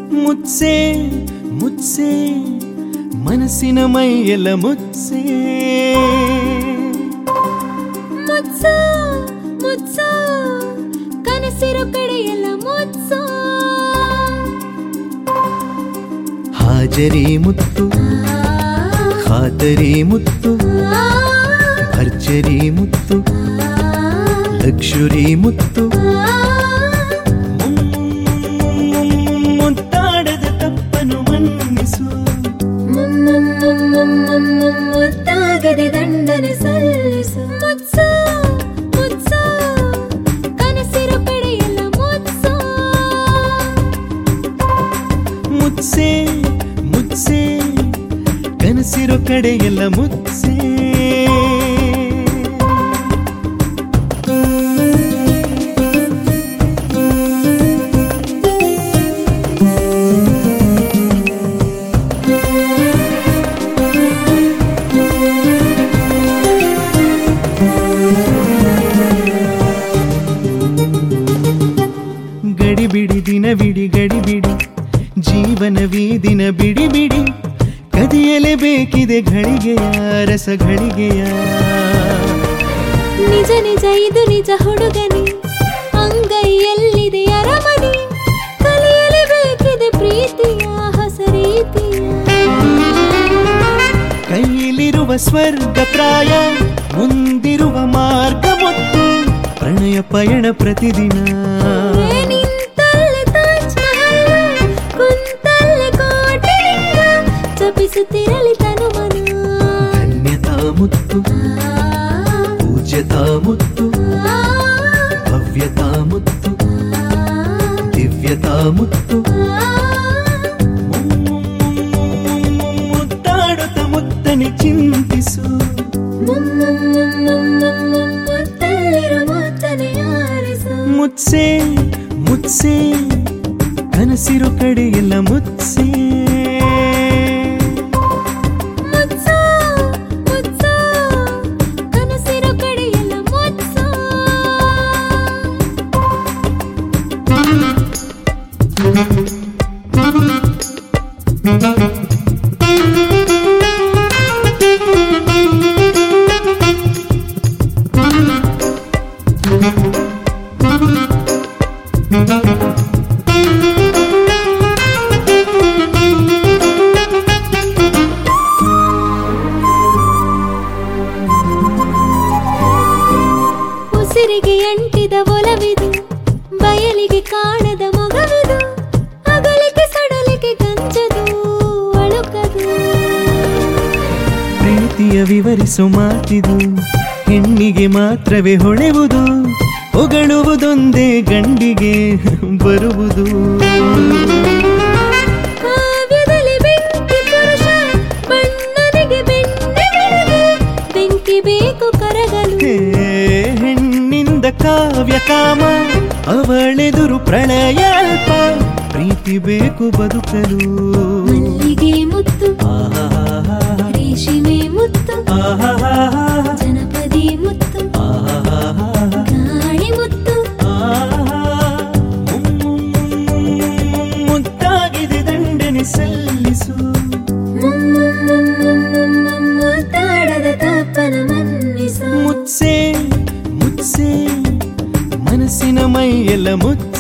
ಮುತ್ಸೆ ಮುತ್ಸೆ ಮನಸ್ಸಿನ ಮೈಯೆಲ್ಲ ಮುತ್ಸೆ ಮುತ್ಸ ಮುತ್ಸ ಕನಸಿರೋ ಕಡೆಯೆಲ್ಲ ಮುತ್ಸ ಹಾಜರಿ ಮುತ್ತು ಖಾತರಿ ಮುತ್ತು ಭರ್ಜರಿ ಮುತ್ತು ಲಕ್ಷುರಿ ಮುತ್ತು ಮುತ್ತಾಡದ ತಪ್ಪನು ಮನ್ನಿಸು ಮುತ್ತಾಗದೆ ದಂಡನೆ ಸಲ್ಲಿಸು ಮುತ್ಸ ಮುತ್ಸ ಕನಸಿರೋ ಕಡೆಯೆಲ್ಲ ಮುತ್ಸ ಮುತ್ಸೆ ಮುತ್ಸೆ ಕನಸಿರೋ ಕಡೆಯೆಲ್ಲ ಮುತ್ಸೆ ಗಡಿಬಿಡಿ ದಿನವಿಡಿ ಗಡಿಬಿಡಿ ಜೀವನವೀ ದಿನ ಬಿಡಿ ಬಿಡಿ ಕದಿಯಲೇಬೇಕಿದೆ ಘಳಿಗೆಯ ರಸ ಘಳಿಗೆಯ ನಿಜ ನಿಜ ಇದು ನಿಜ ಹುಡುಗನಿ ಅಂಗೈಯಲ್ಲಿದೆ ಅರಮನೆ ಕಲಿಯಲೇಬೇಕಿದೆ ಪ್ರೀತಿಯ ಹೊಸ ರೀತಿಯ ಕೈಯಲ್ಲಿರುವ ಸ್ವರ್ಗ ಪ್ರಾಯ ಮುಂದಿರುವ ಮಾರ್ಗ ಮತ್ತು ಪ್ರಣಯ ಪಯಣ ಪ್ರತಿದಿನ ನಿಂತಲ್ಲಿ ತಾಜ್ ಮಹಲ್ ಕುಂತಲ್ಲಿ ಕೋಟೆ ಲಿಂಗ ಜಪಿಸುತ್ತಿರಲಿ ತನು ಮನ ಧನ್ಯತಾ ಮುತ್ತು ಪೂಜ್ಯತಾ ಮುತ್ತು ಭವ್ಯತಾ ಮುತ್ತು ದಿವ್ಯತಾ ಮುತ್ತು ಮುತ್ತಾಡುತ್ತ ಮುತ್ತನೆ ಚಿಂತಿಸು ಮುತ್ತಲ್ಲಿರೋ ಮುತ್ತನೆ ಆರಿಸು ಮುತ್ಸೆ ಮುತ್ಸೆ ಕನಸಿರೋ ಕಡೆಯೆಲ್ಲ ಮುತ್ಸೆ ಮುತ್ಸ ಮುತ್ಸ ಕನಸಿರೋ ಕಡೆಯೆಲ್ಲ ಮುತ್ಸ ಉಸಿರಿಗೆ ಅಂಟಿದ ಒಲವಿದು ಬಯಲಿಗೆ ಕಾಣದ ಮೊಗವಿದು ಅಗಲಿಕೆ ಸಡಲಿಕೆ ಗಂಜದು ಅಳುಕದು ಪ್ರೀತಿಯ ವಿವರಿಸು ಮಾತಿದು ಹೆಣ್ಣಿಗೆ ಮಾತ್ರವೇ ಹೊಳೆವುದು ಹೊಗಳುವುದೊಂದೇ ಗಂಡಿಗೆ ಬರುವುದು ಕಾವ್ಯದಲ್ಲಿ ಬೆಂಕಿ ಪುರುಷ ಬಣ್ಣನಿಗೆ ಬೆಣ್ಣೆ ಬೆಳಗ್ಗೆ ಬೆಂಕಿ ಬೇಕು ಕರಗಲು ಹೇ, ಹೆಣ್ಣಿಂದ ಕಾವ್ಯ ಕಾಮ ಅವಳೆದುರು ಪ್ರಳಯ ಅಲ್ಪ ಪ್ರೀತಿ ಬೇಕು ಬದುಕಲು ಮಲ್ಲಿಗೆ ಮುತ್ತು ಆಹಾಹಾಹಾ, ರೇಷ್ಮೆ ಮುತ್ತು ಆಹಾಹಾಹಾ, ಜನಪದಿ ಮುತ್ತು ಆಹಾಹಾಹಾ. ಗಾಳಿ ಮುತ್ತು ಮುತ್ತಾಗಿದೆ ದಂಡನೆ ಸಲ್ಲಿಸು ಮುತ್ತಾಡದ ತಪ್ಪನ ಮನ್ನಿಸು ಮುತ್ಸೆ ಮುತ್ಸೆ ಮನಸ್ಸಿನ ಮೈಯೆಲ್ಲ ಮುತ್ಸೆ